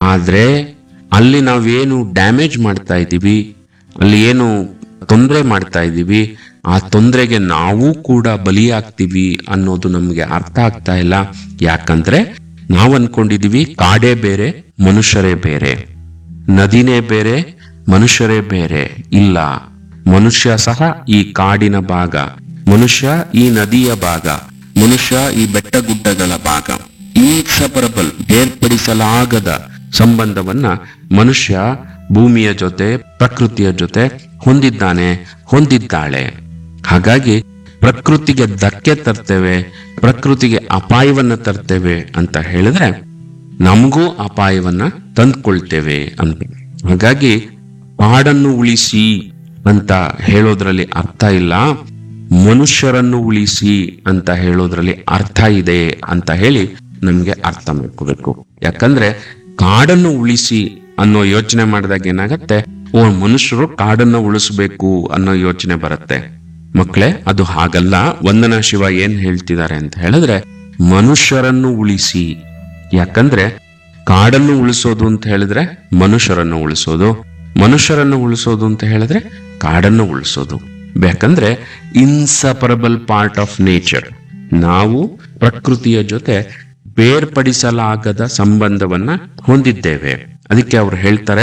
ಆದ್ರೆ ಅಲ್ಲಿ ನಾವೇನು ಡ್ಯಾಮೇಜ್ ಮಾಡ್ತಾ ಇದ್ದೀವಿ ಅಲ್ಲಿ ಏನು ತೊಂದರೆ ಮಾಡ್ತಾ ಇದ್ದೀವಿ ಆ ತೊಂದರೆಗೆ ನಾವು ಕೂಡ ಬಲಿಯಾಗ್ತೀವಿ ಅನ್ನೋದು ನಮ್ಗೆ ಅರ್ಥ ಆಗ್ತಾ ಇಲ್ಲ ಯಾಕಂದ್ರೆ ನಾವ್ ಅನ್ಕೊಂಡಿದೀವಿ ಕಾಡೇ ಬೇರೆ ಮನುಷ್ಯರೇ ಬೇರೆ ನದಿನೇ ಬೇರೆ ಮನುಷ್ಯರೇ ಬೇರೆ ಇಲ್ಲ ಮನುಷ್ಯ ಸಹ ಈ ಕಾಡಿನ ಭಾಗ ಮನುಷ್ಯ ಈ ನದಿಯ ಭಾಗ ಮನುಷ್ಯ ಈ ಬೆಟ್ಟ ಗುಡ್ಡಗಳ ಭಾಗ ಇನ್ಸಪರಬಲ್ ಬೇರ್ಪಡಿಸಲಾಗದ ಸಂಬಂಧವನ್ನ ಮನುಷ್ಯ ಭೂಮಿಯ ಜೊತೆ ಪ್ರಕೃತಿಯ ಜೊತೆ ಹೊಂದಿದ್ದಾನೆ ಹೊಂದಿದ್ದಾಳೆ ಹಾಗಾಗಿ ಪ್ರಕೃತಿಗೆ ಧಕ್ಕೆ ತರ್ತೇವೆ ಪ್ರಕೃತಿಗೆ ಅಪಾಯವನ್ನ ತರ್ತೇವೆ ಅಂತ ಹೇಳಿದ್ರೆ ನಮಗೂ ಅಪಾಯವನ್ನ ತಂದ್ಕೊಳ್ತೇವೆ ಅಂತ ಹಾಗಾಗಿ ಕಾಡನ್ನು ಉಳಿಸಿ ಅಂತ ಹೇಳೋದ್ರಲ್ಲಿ ಅರ್ಥ ಇಲ್ಲ ಮನುಷ್ಯರನ್ನು ಉಳಿಸಿ ಅಂತ ಹೇಳೋದ್ರಲ್ಲಿ ಅರ್ಥ ಇದೆ ಅಂತ ಹೇಳಿ ನಮ್ಗೆ ಅರ್ಥ ಮಾಡ್ಕೋಬೇಕು ಯಾಕಂದ್ರೆ ಕಾಡನ್ನು ಉಳಿಸಿ ಅನ್ನೋ ಯೋಚನೆ ಮಾಡಿದಾಗ ಏನಾಗತ್ತೆ ಓ ಮನುಷ್ಯರು ಕಾಡನ್ನ ಉಳಿಸ್ಬೇಕು ಅನ್ನೋ ಯೋಚನೆ ಬರುತ್ತೆ ಮಕ್ಕಳೇ ಅದು ಹಾಗಲ್ಲ ವಂದನಾ ಶಿವ ಏನ್ ಹೇಳ್ತಿದ್ದಾರೆ ಅಂತ ಹೇಳಿದ್ರೆ ಮನುಷ್ಯರನ್ನು ಉಳಿಸಿ ಯಾಕಂದ್ರೆ ಕಾಡನ್ನು ಉಳಿಸೋದು ಅಂತ ಹೇಳಿದ್ರೆ ಮನುಷ್ಯರನ್ನು ಉಳಿಸೋದು ಮನುಷ್ಯರನ್ನು ಉಳಿಸೋದು ಅಂತ ಹೇಳಿದ್ರೆ ಕಾಡನ್ನು ಉಳಿಸೋದು ಯಾಕಂದ್ರೆ ಇನ್ಸಪರಬಲ್ ಪಾರ್ಟ್ ಆಫ್ ನೇಚರ್ ನಾವು ಪ್ರಕೃತಿಯ ಜೊತೆ ಬೇರ್ಪಡಿಸಲಾಗದ ಸಂಬಂಧವನ್ನ ಹೊಂದಿದ್ದೇವೆ ಅದಕ್ಕೆ ಅವ್ರು ಹೇಳ್ತಾರೆ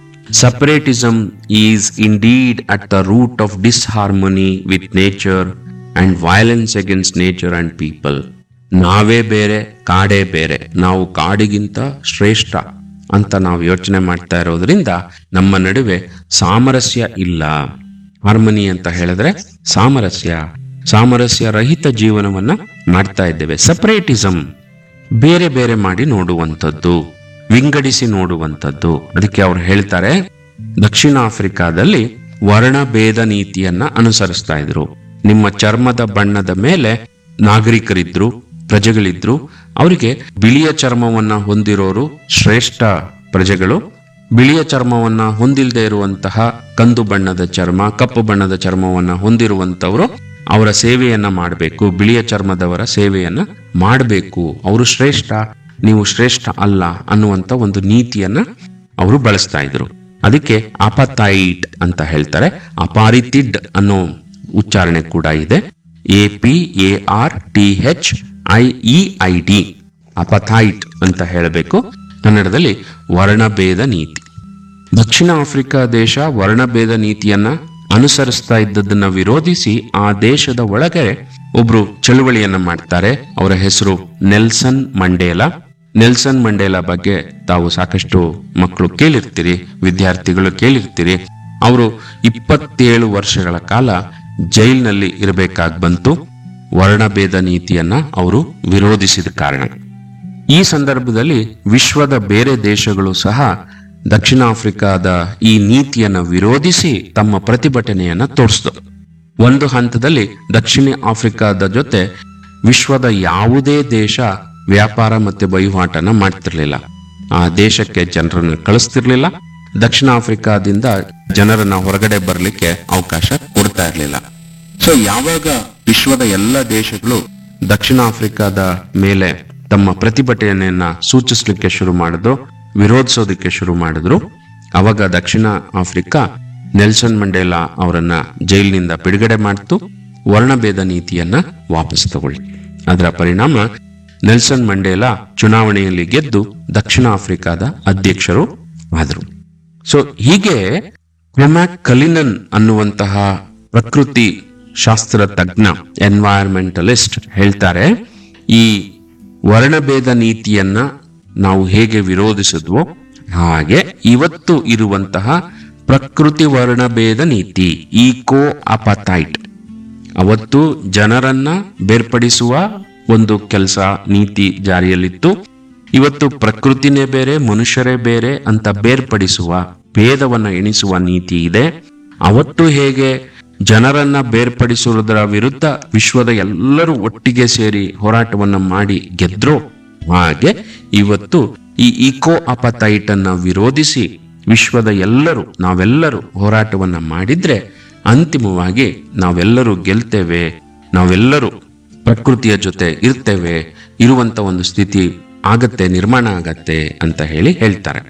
separatism is indeed at the root of disharmony with nature and violence against nature and people ನಾವೇ ಬೇರೆ ಕಾಡೇ ಬೇರೆ ನಾವು ಕಾಡಿಗಿಂತ ಶ್ರೇಷ್ಠ ಅಂತ ನಾವು ಯೋಚನೆ ಮಾಡ್ತಾ ಇರೋದ್ರಿಂದ ನಮ್ಮ ನಡುವೆ ಸಾಮರಸ್ಯ ಇಲ್ಲ ಹಾರ್ಮನಿ ಅಂತ ಹೇಳಿದ್ರೆ ಸಾಮರಸ್ಯ ಸಾಮರಸ್ಯ ರಹಿತ ಜೀವನವನ್ನ ಮಾಡ್ತಾ ಇದ್ದೇವೆ ಸಪರೇಟಿಸಮ್ ಬೇರೆ ಬೇರೆ ಮಾಡಿ ನೋಡುವಂಥದ್ದು ವಿಂಗಡಿಸಿ ನೋಡುವಂಥದ್ದು ಅದಕ್ಕೆ ಅವ್ರು ಹೇಳ್ತಾರೆ ದಕ್ಷಿಣ ಆಫ್ರಿಕಾದಲ್ಲಿ ವರ್ಣಭೇದ ನೀತಿಯನ್ನ ಅನುಸರಿಸ್ತಾ ಇದ್ರು ನಿಮ್ಮ ಚರ್ಮದ ಬಣ್ಣದ ಮೇಲೆ ನಾಗರಿಕರಿದ್ರು ಪ್ರಜೆಗಳಿದ್ರು ಅವರಿಗೆ ಬಿಳಿಯ ಚರ್ಮವನ್ನ ಹೊಂದಿರೋರು ಶ್ರೇಷ್ಠ ಪ್ರಜೆಗಳು ಬಿಳಿಯ ಚರ್ಮವನ್ನ ಹೊಂದಿಲ್ಲದೆ ಇರುವಂತಹ ಕಂದು ಬಣ್ಣದ ಚರ್ಮ ಕಪ್ಪು ಬಣ್ಣದ ಚರ್ಮವನ್ನ ಹೊಂದಿರುವಂತವರು ಅವರ ಸೇವೆಯನ್ನ ಮಾಡಬೇಕು ಬಿಳಿಯ ಚರ್ಮದವರ ಸೇವೆಯನ್ನ ಮಾಡಬೇಕು ಅವರು ಶ್ರೇಷ್ಠ ನೀವು ಶ್ರೇಷ್ಠ ಅಲ್ಲ ಅನ್ನುವಂತ ಒಂದು ನೀತಿಯನ್ನ ಅವರು ಬಳಸ್ತಾ ಇದ್ರು ಅದಕ್ಕೆ ಅಪತೈಟ್ ಅಂತ ಹೇಳ್ತಾರೆ ಅಪಾರಿತಿಡ್ ಅನ್ನೋ ಉಚ್ಚಾರಣೆ ಕೂಡ ಇದೆ A P A R T H I E I D apartheid ಅಂತ ಹೇಳಬೇಕು ಕನ್ನಡದಲ್ಲಿ ವರ್ಣಭೇದ ನೀತಿ ದಕ್ಷಿಣ ಆಫ್ರಿಕಾ ದೇಶ ವರ್ಣಭೇದ ನೀತಿಯನ್ನ ಅನುಸರಿಸ್ತಾ ಇದ್ದದನ್ನ ವಿರೋಧಿಸಿ ಆ ದೇಶದ ಒಳಗೆ ಒಬ್ರು ಚಳುವಳಿಯನ್ನ ಮಾಡ್ತಾರೆ ಅವರ ಹೆಸರು ನೆಲ್ಸನ್ ಮಂಡೇಲಾ ನೆಲ್ಸನ್ ಮಂಡೇಲಾ ಬಗ್ಗೆ ತಾವು ಸಾಕಷ್ಟು ಮಕ್ಕಳು ಕೇಳಿರ್ತೀರಿ ವಿದ್ಯಾರ್ಥಿಗಳು ಕೇಳಿರ್ತೀರಿ ಅವರು ಇಪ್ಪತ್ತೇಳು ವರ್ಷಗಳ ಕಾಲ ಜೈಲಿನಲ್ಲಿ ಇರಬೇಕಾಗಿ ಬಂತು ವರ್ಣಭೇದ ನೀತಿಯನ್ನ ಅವರು ವಿರೋಧಿಸಿದ ಕಾರಣ ಈ ಸಂದರ್ಭದಲ್ಲಿ ವಿಶ್ವದ ಬೇರೆ ದೇಶಗಳು ಸಹ ದಕ್ಷಿಣ ಆಫ್ರಿಕಾದ ಈ ನೀತಿಯನ್ನ ವಿರೋಧಿಸಿ ತಮ್ಮ ಪ್ರತಿಭಟನೆಯನ್ನ ತೋರಿಸಿತು ಒಂದು ಹಂತದಲ್ಲಿ ದಕ್ಷಿಣ ಆಫ್ರಿಕಾದ ಜೊತೆ ವಿಶ್ವದ ಯಾವುದೇ ದೇಶ ವ್ಯಾಪಾರ ಮತ್ತೆ ವಹಿವಾಟನ ಮಾಡ್ತಿರ್ಲಿಲ್ಲ ಆ ದೇಶಕ್ಕೆ ಜನರನ್ನ ಕಳಿಸ್ತಿರ್ಲಿಲ್ಲ ದಕ್ಷಿಣ ಆಫ್ರಿಕಾದಿಂದ ಜನರನ್ನ ಹೊರಗಡೆ ಬರಲಿಕ್ಕೆ ಅವಕಾಶ ಕೊಡ್ತಾ ಇರ್ಲಿಲ್ಲ ಸೊ ಯಾವಾಗ ವಿಶ್ವದ ಎಲ್ಲ ದೇಶಗಳು ದಕ್ಷಿಣ ಆಫ್ರಿಕಾದ ಮೇಲೆ ತಮ್ಮ ಪ್ರತಿಭಟನೆಯನ್ನ ಸೂಚಿಸ್ಲಿಕ್ಕೆ ಶುರು ಮಾಡಿದ್ರು ವಿರೋಧಿಸೋದಕ್ಕೆ ಶುರು ಮಾಡಿದ್ರು ಅವಾಗ ದಕ್ಷಿಣ ಆಫ್ರಿಕಾ ನೆಲ್ಸನ್ ಮಂಡೇಲಾ ಅವರನ್ನ ಜೈಲಿನಿಂದ ಬಿಡುಗಡೆ ಮಾಡ್ತು ವರ್ಣಭೇದ ನೀತಿಯನ್ನ ವಾಪಸ್ ತಗೊಳ್ಳಿ ಅದರ ಪರಿಣಾಮ ನೆಲ್ಸನ್ ಮಂಡೇಲಾ ಚುನಾವಣೆಯಲ್ಲಿ ಗೆದ್ದು ದಕ್ಷಿಣ ಆಫ್ರಿಕಾದ ಅಧ್ಯಕ್ಷರು ಆದರು ಸೊ ಹೀಗೆ ಕ್ರೊಮ್ಯಾಕ್ ಕಲಿನನ್ ಅನ್ನುವಂತಹ ಪ್ರಕೃತಿ ಶಾಸ್ತ್ರ ತಜ್ಞ ಎನ್ವೈರನ್ಮೆಂಟಲಿಸ್ಟ್ ಹೇಳ್ತಾರೆ ಈ ವರ್ಣಭೇದ ನೀತಿಯನ್ನ ನಾವು ಹೇಗೆ ವಿರೋಧಿಸಿದ್ವೋ ಹಾಗೆ ಇವತ್ತು ಇರುವಂತಹ ಪ್ರಕೃತಿ ವರ್ಣಭೇದ ನೀತಿ ಈಕೋ ಅಪತೈಟ್ ಅವತ್ತು ಜನರನ್ನ ಬೇರ್ಪಡಿಸುವ ಒಂದು ಕೆಲಸ ನೀತಿ ಜಾರಿಯಲ್ಲಿತ್ತು ಇವತ್ತು ಪ್ರಕೃತಿನೇ ಬೇರೆ ಮನುಷ್ಯರೇ ಬೇರೆ ಅಂತ ಬೇರ್ಪಡಿಸುವ ಭೇದವನ್ನ ಎಣಿಸುವ ನೀತಿ ಇದೆ ಅವತ್ತು ಹೇಗೆ ಜನರನ್ನ ಬೇರ್ಪಡಿಸುವುದರ ವಿರುದ್ಧ ವಿಶ್ವದ ಎಲ್ಲರೂ ಒಟ್ಟಿಗೆ ಸೇರಿ ಹೋರಾಟವನ್ನ ಮಾಡಿ ಗೆದ್ರು ಹಾಗೆ ಇವತ್ತು ಈ ಇಕೋ ಅಪತೈಟ್ ಅನ್ನ ವಿರೋಧಿಸಿ ವಿಶ್ವದ ಎಲ್ಲರೂ ನಾವೆಲ್ಲರೂ ಹೋರಾಟವನ್ನ ಮಾಡಿದ್ರೆ ಅಂತಿಮವಾಗಿ ನಾವೆಲ್ಲರೂ ಗೆಲ್ತೇವೆ ನಾವೆಲ್ಲರೂ ಪ್ರಕೃತಿಯ ಜೊತೆ ಇರ್ತೇವೆ ಇರುವಂತ ಒಂದು ಸ್ಥಿತಿ ಆಗತ್ತೆ ನಿರ್ಮಾಣ ಆಗತ್ತೆ ಅಂತ ಹೇಳಿ ಹೇಳ್ತಾರೆ